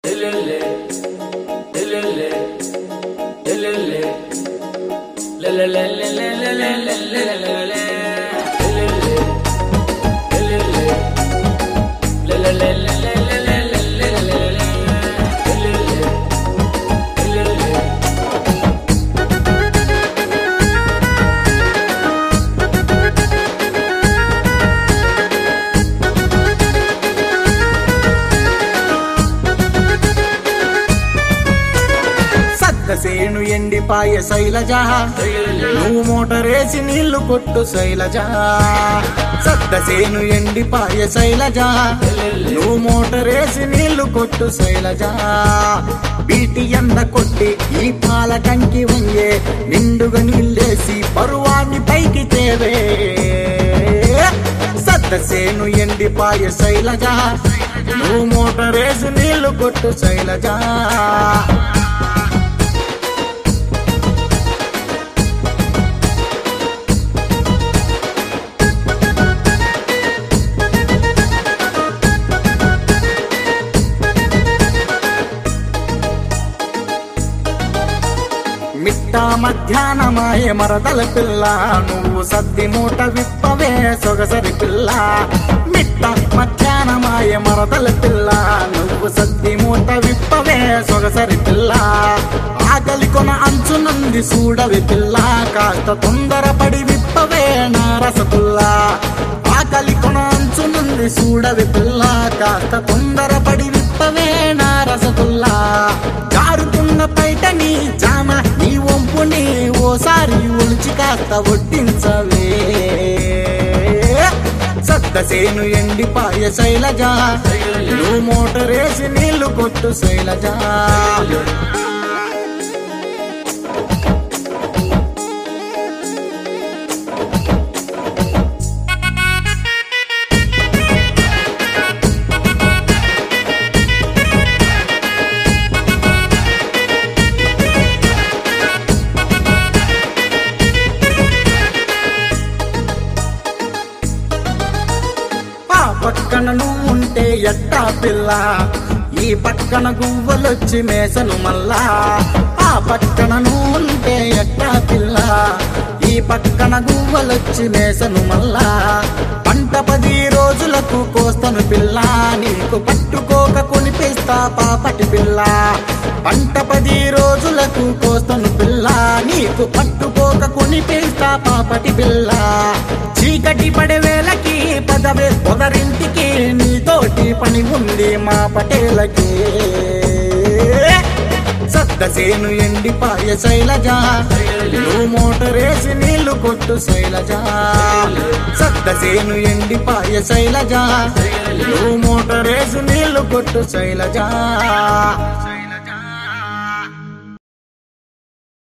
సద్దసేను ఎండిపాయ శైలజ నువ్వు మోటరేసి నీళ్లు కొట్టు శైలజ సద్దసేను ఎండిపాయ శైలజ నువ్వు మోటరేసి నీళ్లు కొట్టు శైలజ బీటి ఎండ కొట్టి ఈ పాల కంకి వంగే నిండుగా నీళ్ళేసి పరువాన్ని పైకి తేవే సద్దసేను ఎండిపాయ శైలజ నువ్వు మోటరేసి నీళ్లు కొట్టు శైలజ మిట్ట మధ్యాహ్నమాయే మరదల పిల్ల నువ్వు సద్ది మూట విప్పవే సొగసరి పిల్ల మిట్ట మధ్యాహ్నమాయే మరదల పిల్ల నువ్వు సద్ది మూట విప్పవే సొగసరి పిల్ల ఆకలి కొన అంచునుంది చూడవి పిల్ల కాస్త తొందరపడి విప్పవే నా రసగుల్లా ఆకలి కొన అంచునుంది చూడవి పిల్ల కాస్త తొందరపడి విప్పవే నా రసగుల్లా జారుతున్న పైట నీ జామ నీ వంపుని ఓసారి ఒలిచి కాస్త వడ్డించవే సద్దసేను ఎండిపాయ శైలజ నువ్వు మోటరేసి నీళ్లు కొట్టు శైలజ ఆ పక్కన నువ్వు ఉంటే ఎట్టా పిల్ల ఈ పక్కన గువ్వలొచ్చి మేసను మల్లా ఆ పక్కన నువ్వు ఉంటే ఎట్టా పిల్ల ఈ పక్కన గువ్వలొచ్చి మేసను మల్లా పంట పది రోజులకు కోస్తను పిల్ల నీకు పట్టుకోక కొనిపిస్తా పాపటి పిల్ల పంట పది రోజులకు కోస్తను పిల్ల నీకు పట్టుకోక కొనిపిస్తా పాపటి పిల్ల చీకటి పడే వేళకి పదవే పొదరింటికి నీతోటి పని ఉంది మా పటేలకి సద్దసేను ఎండిపాయ శైలజ నువ్వు మోటరేసి నీళ్లు కొట్టు శైలజ సద్దసేను ఎండిపాయ శైలజ నువ్వు మోటరేసి నీళ్లు కొట్టు శైలజ